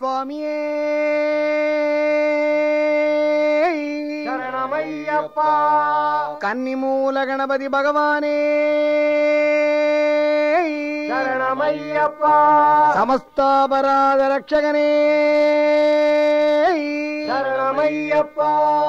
சுவாமியே சரணமையப்பா கன்னிமூல கணபதி பகவானே சரணமையப்பா சமஸ்தாபராத ரட்சகனே சரணமையப்பா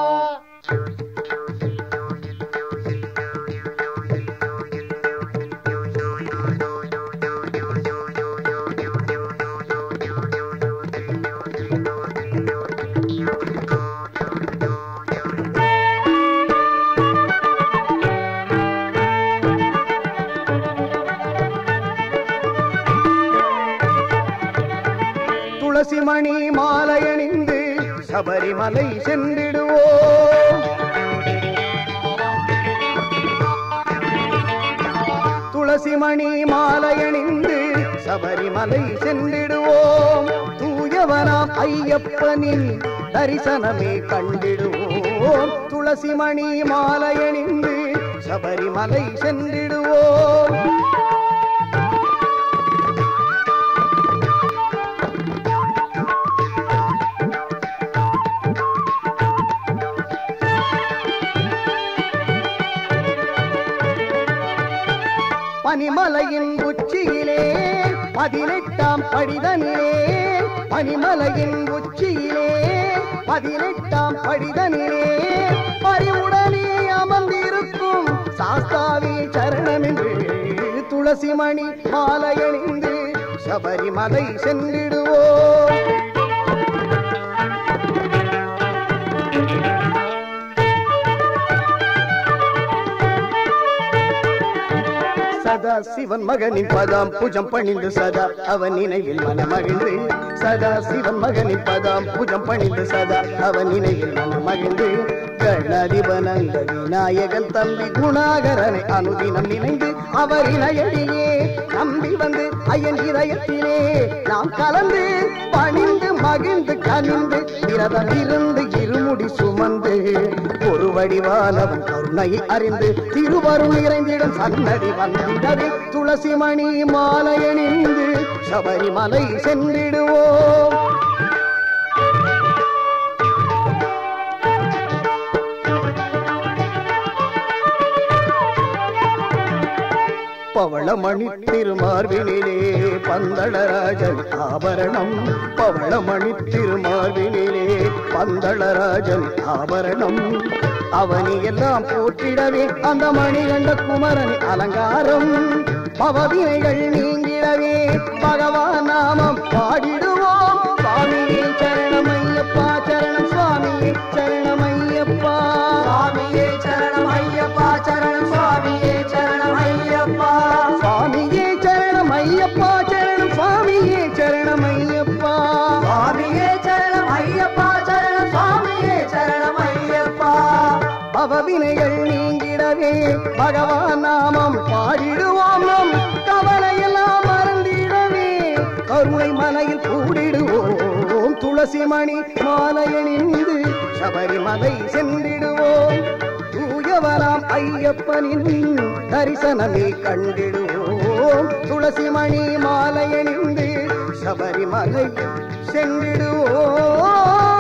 துளசி மணி மாலையணிந்து சபரிமலை சென்றிடுவோம் துளசி மணி மாலையணிந்து சபரிமலை சென்றிடுவோம் தூயவனாம் ஐயப்பனின் தரிசனமே கண்டிடுவோம் துளசி மணி மாலையணிந்து சபரிமலை சென்றிடுவோம் பனிமலையின் உச்சியிலே பதினெட்டாம் படிதனிலே பனிமலையின் உச்சியிலே பதினெட்டாம் படிதனிலே பறிவுடனே அமர்ந்திருக்கும் சாஸ்தாவி சரணமென்று துளசி மணி மாலையணிந்து சபரிமலை சென்றிடுவோம் சதா சிவன் மகனின் பதாம் பூஜம் பணிந்து சதா அவன் நினைவில் மனமகிழ்ந்து சதா சிவன் மகனின் பதாம் பூஜம் பணிந்து சதா அவன் நினைவில் மனமகிழ்ந்து கணாதிபனந்த விநாயகன் தம்பி குணாகரனை அனுதினம் நினைந்து அவர் இணையடியே நம்பி வந்து ஐயன் இதயத்திலே நாம் கலந்து பணிந்து மகிழ்ந்து கனிந்து விரதம் இருந்து இருமுடி சுமந்து ஒரு வடிவானவன் கருணையை அறிந்து திருவருள் நிறைந்திடும் சன்னதி வந்திடவே துளசி மணி மாலையணிந்து சபரிமலை சென்றிடுவோம் பவளமணி திருமார்பினிலே பந்தளராஜன் ஆபரணம் பவளமணி திருமார்பினிலே பந்தளராஜன் ஆபரணம் அவனி எல்லாம் போற்றிடவே அந்த மணிகண்ட குமரன் அலங்காரம் பவவினைகள் நீங்கிடவே பகவான் நாமம் பாடிடுவோம் சுவாமியே சரணமையப்பா சரணம் சுவாமியே சரணமையப்பா சுவாமியே சரணம் ஐயப்பா சரணம் சுவாமியே சரணம் ஐயப்பா சுவாமியே சரணம் ஐயப்பா சரணம் சுவாமியே சரணம் ஐயப்பா சுவாமியே சரணம் ஐயப்பா சரணம் சுவாமியே சரணம் ஐயப்பா பவவினைகள் நீங்கிடவே பகவான் நாமம் பாடிடுவோம் நம் கவலையெல்லாம் மறந்திடவே கருணை மலையில் கூடிடுவோம் துளசி மணி மாலையணிந்து சபரிமலை சென்றிடுவோம் தூயவராம் ஐயப்பனின் தரிசனமே கண்டிடுவோம் துளசி மணி மாலையணிந்து சபரிமலை சென்றிடுவோம்